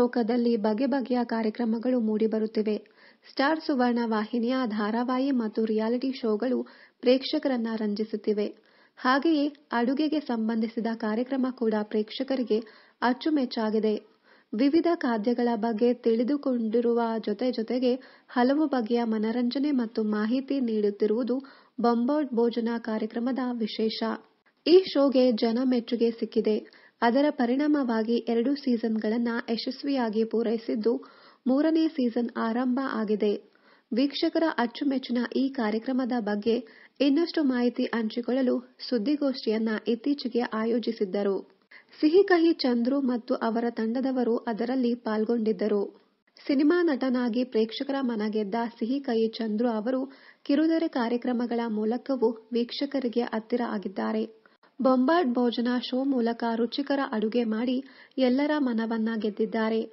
ಲೋಕದಲ್ಲಿ ಬಗೆ ಬಗೆಯ ಕಾರ್ಯಕ್ರಮಗಳು ಮೂಡಿಬರುತ್ತಿವೆ ಸ್ಟಾರ್ ಸುವರ್ಣ ವಾಹಿನಿಯ ಧಾರಾವಾಹಿ ಮತ್ತು ರಿಯಾಲಿಟಿ ಶೋಗಳು ಪ್ರೇಕ್ಷಕರನ್ನ ರಂಜಿಸುತ್ತಿವೆ ಹಾಗೆಯೇ ಅಡುಗೆಗೆ ಸಂಬಂಧಿಸಿದ ಕಾರ್ಯಕ್ರಮ ಕೂಡ ಪ್ರೇಕ್ಷಕರಿಗೆ ಅಚ್ಚುಮೆಚ್ಚಾಗಿದೆ ವಿವಿಧ ಖಾದ್ಯಗಳ ಬಗ್ಗೆ ತಿಳಿದುಕೊಂಡಿರುವ ಜೊತೆ ಜೊತೆಗೆ ಹಲವು ಬಗೆಯ ಮನರಂಜನೆ ಮತ್ತು ಮಾಹಿತಿ ನೀಡುತ್ತಿರುವುದು ಬೊಂಬಾಟ್ ಭೋಜನ ಕಾರ್ಯಕ್ರಮದ ವಿಶೇಷ ಈ ಶೋಗೆ ಜನ ಮೆಚ್ಚುಗೆ ಸಿಕ್ಕಿದೆ ಅದರ ಪರಿಣಾಮವಾಗಿ ಎರಡು ಸೀಸನ್ಗಳನ್ನ ಯಶಸ್ವಿಯಾಗಿ ಪೂರೈಸಿದ್ದು ಮೂರನೇ ಸೀಸನ್ ಆರಂಭ ಆಗಿದೆ ವೀಕ್ಷಕರ ಅಚ್ಚುಮೆಚ್ಚಿನ ಈ ಕಾರ್ಯಕ್ರಮದ ಬಗ್ಗೆ ಇನ್ನಷ್ಟು ಮಾಹಿತಿ ಹಂಚಿಕೊಳ್ಳಲು ಸುದ್ದಿಗೋಷ್ಠಿಯನ್ನ ಇತ್ತೀಚೆಗೆ ಆಯೋಜಿಸಿದ್ದರು ಸಿಹಿ ಕಹಿ ಚಂದ್ರು ಮತ್ತು ಅವರ ತಂಡದವರು ಅದರಲ್ಲಿ ಪಾಲ್ಗೊಂಡಿದ್ದರು ಸಿನಿಮಾ ನಟನಾಗಿ ಪ್ರೇಕ್ಷಕರ ಮನಗೆದ್ದ ಸಿಹಿ ಕಹಿ ಚಂದ್ರು ಅವರು ಕಿರುತೆರೆ ಕಾರ್ಯಕ್ರಮಗಳ ಮೂಲಕವೂ ವೀಕ್ಷಕರಿಗೆ ಹತ್ತಿರ ಆಗಿದ್ದಾರೆ ಬೊಂಬಾಟ್ ಭೋಜನ ಶೋ ಮೂಲಕ ರುಚಿಕರ ಅಡುಗೆ ಮಾಡಿ ಎಲ್ಲರ ಮನವನ್ನ ಗೆದ್ದಿದ್ದಾರೆ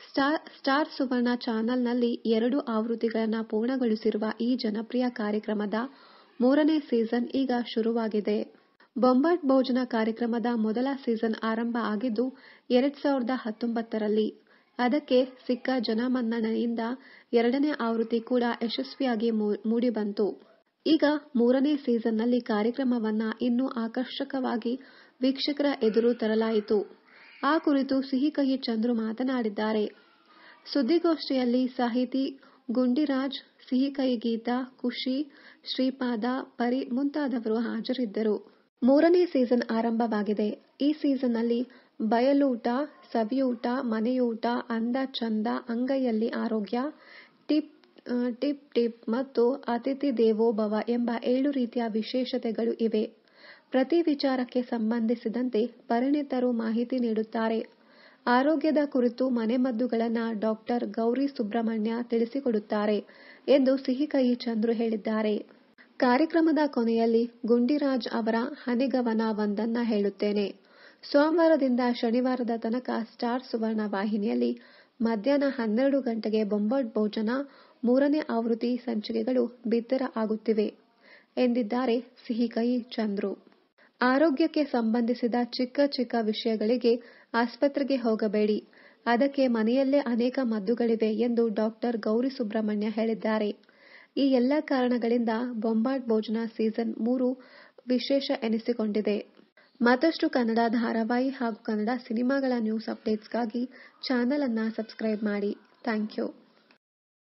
ಸ್ಟಾರ್ ಸುವರ್ಣ ಚಾನೆಲ್ನಲ್ಲಿ ಎರಡು ಆವೃತ್ತಿಗಳನ್ನು ಪೂರ್ಣಗೊಳಿಸಿರುವ ಈ ಜನಪ್ರಿಯ ಕಾರ್ಯಕ್ರಮದ ಮೂರನೇ ಸೀಸನ್ ಈಗ ಶುರುವಾಗಿದೆ ಬೊಂಬಾಟ್ ಭೋಜನ ಕಾರ್ಯಕ್ರಮದ ಮೊದಲ ಸೀಸನ್ ಆರಂಭ ಆಗಿದ್ದು ಎರಡ್ ಸಾವಿರದ ಹತ್ತೊಂಬತ್ತರಲ್ಲಿ ಅದಕ್ಕೆ ಸಿಕ್ಕ ಜನಮನ್ನಣೆಯಿಂದ ಎರಡನೇ ಆವೃತ್ತಿ ಕೂಡ ಯಶಸ್ವಿಯಾಗಿ ಮೂಡಿಬಂತು ಈಗ ಮೂರನೇ ಸೀಸನ್ನಲ್ಲಿ ಕಾರ್ಯಕ್ರಮವನ್ನ ಇನ್ನೂ ಆಕರ್ಷಕವಾಗಿ ವೀಕ್ಷಕರ ಎದುರು ತರಲಾಯಿತು ಆ ಕುರಿತು ಸಿಹಿ ಕಹಿ ಚಂದ್ರು ಮಾತನಾಡಿದ್ದಾರೆ ಸುದ್ದಿಗೋಷ್ಠಿಯಲ್ಲಿ ಸಾಹಿತಿ ಗುಂಡಿರಾಜ್ ಸಿಹಿ ಕಹಿ ಗೀತಾ ಖುಷಿ ಶ್ರೀಪಾದ ಪರಿ ಮುಂತಾದವರು ಹಾಜರಿದ್ದರು ಮೂರನೇ ಸೀಸನ್ ಆರಂಭವಾಗಿದೆ ಈ ಸೀಸನ್ನಲ್ಲಿ ಬಯಲೂಟ ಸವಿಯೂಟ ಮನೆಯೂಟ ಅಂದ ಚಂದ ಅಂಗೈಯಲ್ಲಿ ಆರೋಗ್ಯ ಟಿಪ್ ಟಿಪ್ ಟಿಪ್ ಮತ್ತು ಅತಿಥಿ ದೇವೋ ಭವ ಎಂಬ ಏಳು ರೀತಿಯ ವಿಶೇಷತೆಗಳು ಇವೆ ಪ್ರತಿ ವಿಚಾರಕ್ಕೆ ಸಂಬಂಧಿಸಿದಂತೆ ಪರಿಣಿತರು ಮಾಹಿತಿ ನೀಡುತ್ತಾರೆ ಆರೋಗ್ಯದ ಕುರಿತು ಮನೆಮದ್ದುಗಳನ್ನು ಡಾಕ್ಟರ್ ಗೌರಿ ಸುಬ್ರಹ್ಮಣ್ಯ ತಿಳಿಸಿಕೊಡುತ್ತಾರೆ ಎಂದು ಸಿಹಿಕಹಿ ಚಂದ್ರು ಹೇಳಿದ್ದಾರೆ ಕಾರ್ಯಕ್ರಮದ ಕೊನೆಯಲ್ಲಿ ಗುಂಡಿರಾಜ್ ಅವರ ಹನಿಗವನ ಒಂದನ್ನ ಹೇಳುತ್ತೇನೆ ಸೋಮವಾರದಿಂದ ಶನಿವಾರದ ತನಕ ಸ್ಟಾರ್ ಸುವರ್ಣ ವಾಹಿನಿಯಲ್ಲಿ ಮಧ್ಯಾಹ್ನ ಹನ್ನೆರಡು ಗಂಟೆಗೆ ಬೊಂಬಾಟ್ ಭೋಜನ ಮೂರನೇ ಆವೃತ್ತಿ ಸಂಚಿಕೆಗಳು ಬಿತ್ತರ ಆಗುತ್ತಿವೆ ಎಂದಿದ್ದಾರೆ ಸಿಹಿಕಹಿ ಚಂದ್ರು ಆರೋಗ್ಯಕ್ಕೆ ಸಂಬಂಧಿಸಿದ ಚಿಕ್ಕ ಚಿಕ್ಕ ವಿಷಯಗಳಿಗೆ ಆಸ್ಪತ್ರೆಗೆ ಹೋಗಬೇಡಿ ಅದಕ್ಕೆ ಮನೆಯಲ್ಲೇ ಅನೇಕ ಮದ್ದುಗಳಿವೆ ಎಂದು ಡಾಕ್ಟರ್ ಗೌರಿ ಸುಬ್ರಹ್ಮಣ್ಯ ಹೇಳಿದ್ದಾರೆ ಈ ಎಲ್ಲ ಕಾರಣಗಳಿಂದ ಬೊಂಬಾಟ್ ಭೋಜನ ಸೀಸನ್ ಮೂರು ವಿಶೇಷ ಎನಿಸಿಕೊಂಡಿದೆ ಮತ್ತಷ್ಟು ಕನ್ನಡ ಧಾರಾವಾಹಿ ಹಾಗೂ ಕನ್ನಡ ಸಿನಿಮಾಗಳ ನ್ಯೂಸ್ ಅಪ್ಡೇಟ್ಸ್ಗಾಗಿ ಚಾನೆಲ್ ಅನ್ನ ಸಬ್ಸ್ಕ್ರೈಬ್ ಮಾಡಿ ಥ್ಯಾಂಕ್ ಯು